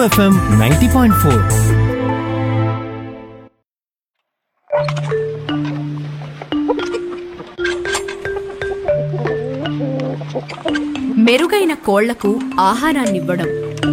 FM ninety point four మెరుగైన కోళ్లకు ఆహారాన్నివ్వడం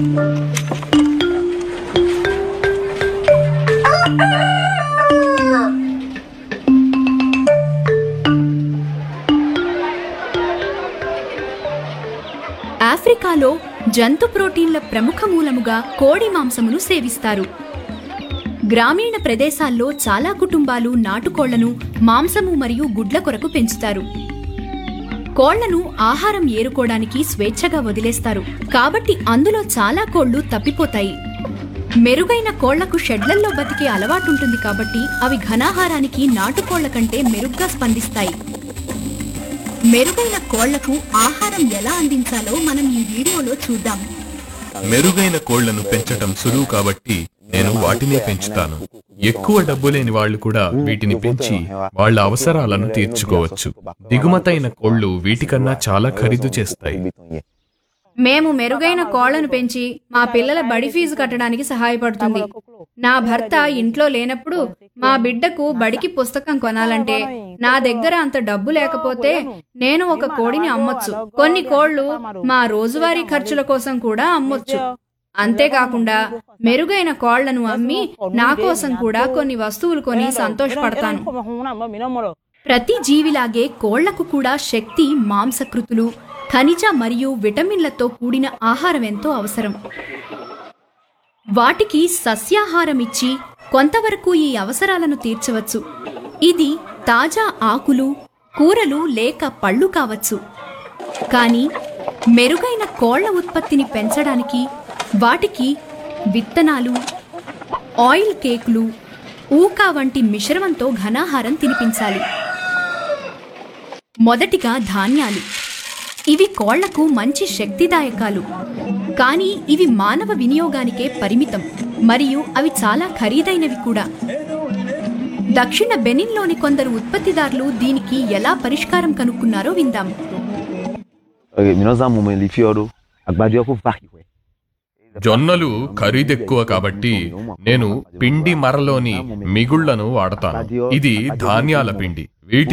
ఆఫ్రికాలో జంతు ప్రోటీన్ల ప్రముఖ మూలముగా కోడి మాంసమును సేవిస్తారు గ్రామీణ ప్రదేశాల్లో చాలా కుటుంబాలు నాటుకోళ్లను మాంసము మరియు గుడ్ల కొరకు పెంచుతారు కోళ్లను ఆహారం ఏరుకోవడానికి స్వేచ్ఛగా వదిలేస్తారు కాబట్టి అందులో చాలా కోళ్లు తప్పిపోతాయి మెరుగైన కోళ్లకు షెడ్లల్లో బతికే అలవాటుంటుంది కాబట్టి అవి ఘనాహారానికి నాటుకోళ్ల కంటే మెరుగ్గా స్పందిస్తాయి మెరుగైన కోళ్లకు ఆహారం ఎలా అందించాలో మనం ఈ వీడియోలో చూద్దాం మెరుగైన కోళ్లను పెంచటం సులువు కాబట్టి నేను వాటినే పెంచుతాను ఎక్కువ డబ్బు లేని వాళ్ళు కూడా వీటిని పెంచి వాళ్ళ అవసరాలను తీర్చుకోవచ్చు దిగుమతైన కోళ్లు వీటికన్నా చాలా ఖరీదు చేస్తాయి మేము మెరుగైన కోళ్లను పెంచి మా పిల్లల బడి ఫీజు కట్టడానికి సహాయపడుతుంది నా భర్త ఇంట్లో లేనప్పుడు మా బిడ్డకు బడికి పుస్తకం కొనాలంటే నా దగ్గర అంత డబ్బు లేకపోతే నేను ఒక కోడిని అమ్మొచ్చు కొన్ని కోళ్లు మా రోజువారీ ఖర్చుల కోసం కూడా అమ్మొచ్చు అంతేకాకుండా మెరుగైన కోళ్లను అమ్మి నా కోసం కూడా కొన్ని వస్తువులు కొని సంతోషపడతాను ప్రతి జీవిలాగే కోళ్లకు కూడా శక్తి మాంసకృతులు ఖనిజ మరియు విటమిన్లతో కూడిన ఆహారం ఎంతో అవసరం వాటికి సస్యాహారం ఇచ్చి కొంతవరకు ఈ అవసరాలను తీర్చవచ్చు ఇది తాజా ఆకులు కూరలు లేక పళ్ళు కావచ్చు కానీ మెరుగైన కోళ్ల ఉత్పత్తిని పెంచడానికి వాటికి విత్తనాలు ఆయిల్ కేకులు ఊకా వంటి మిశ్రమంతో ఘనాహారం తినిపించాలి మొదటిగా ధాన్యాలు ఇవి కోళ్లకు మంచి శక్తిదాయకాలు కానీ ఇవి మానవ వినియోగానికే పరిమితం మరియు అవి చాలా ఖరీదైనవి కూడా దక్షిణ బెనిన్లోని కొందరు ఉత్పత్తిదారులు దీనికి ఎలా పరిష్కారం కనుక్కున్నారో విందాం Minoza mumelifioro agbadi ọkụ vakiwe. జొన్నలు ఖరీదెక్కువ కాబట్టి నేను పిండి మరలోని మిగుళ్లను వాడతాను ఇది ధాన్యాల పిండి వీటి